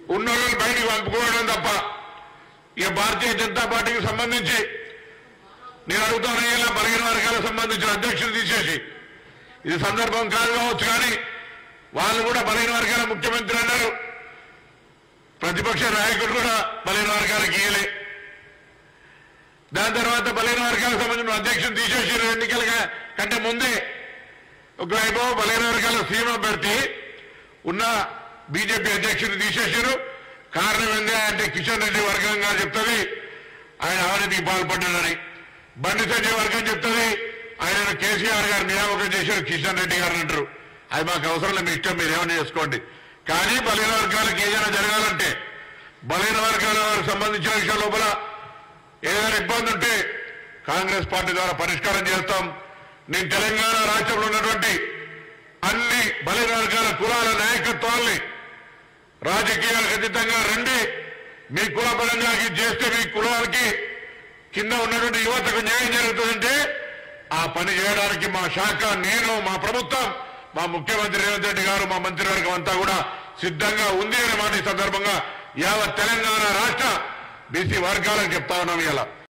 ఉన్న వాళ్ళని బయటికి పంపుకోవడం తప్ప ఇక భారతీయ జనతా పార్టీకి సంబంధించి నేను అడుగుతాను ఇలా బలహీన వర్గాలకు సంబంధించిన అధ్యక్షులు తీసేసి ఇది సందర్భం కాదు కావచ్చు కానీ వాళ్ళు కూడా బలహీన వర్గాల ముఖ్యమంత్రి అన్నారు ప్రతిపక్ష నాయకుడు కూడా బలహీన వర్గాలకు ఇయ్యలే దాని తర్వాత బలహీన వర్గాలకు సంబంధించిన అధ్యక్షులు తీసేసారు ఎన్నికల కంటే ముందే ఒకవైపు బలహీన వర్గాల సీమ పెడితే ఉన్న బీజేపీ అధ్యక్షుడిని తీసేశారు కారణం ఏంది అంటే కిషన్ రెడ్డి వర్గం గారు చెప్తుంది ఆయన అవినీతికి పాల్పడ్డాడని బండి సంజయ్ వర్గం చెప్తుంది ఆయన కేసీఆర్ గారు నియామకం చేశారు కిషన్ రెడ్డి గారు అంటారు అది మాకు అవసరం లేదు మీ ఇష్టం మీరు ఏమైనా చేసుకోండి కానీ బలహీన వర్గాలకు ఏదైనా జరగాలంటే బలహీన వర్గాల వారికి సంబంధించిన విషయం లోపల ఏదైనా ఇబ్బంది ఉంటే కాంగ్రెస్ పార్టీ ద్వారా పరిష్కారం చేస్తాం నేను తెలంగాణ రాష్ట్రంలో ఉన్నటువంటి అన్ని బలహీన వర్గాల కులాల నాయకత్వాల్ని రాజకీయాలకు అతీతంగా రండి మీ కుల పరంగా ఇది చేస్తే మీ కులాలకి కింద ఉన్నటువంటి యువతకు న్యాయం జరుగుతుందంటే ఆ పని చేయడానికి మా శాఖ నేను మా ప్రభుత్వం మా ముఖ్యమంత్రి రేవంత్ రెడ్డి గారు మా మంత్రివర్గం అంతా కూడా సిద్ధంగా ఉంది అనే మాట ఈ సందర్భంగా యావత్ తెలంగాణ రాష్ట్ర బీసీ వర్గాలకు చెప్తా ఉన్నాం ఇలా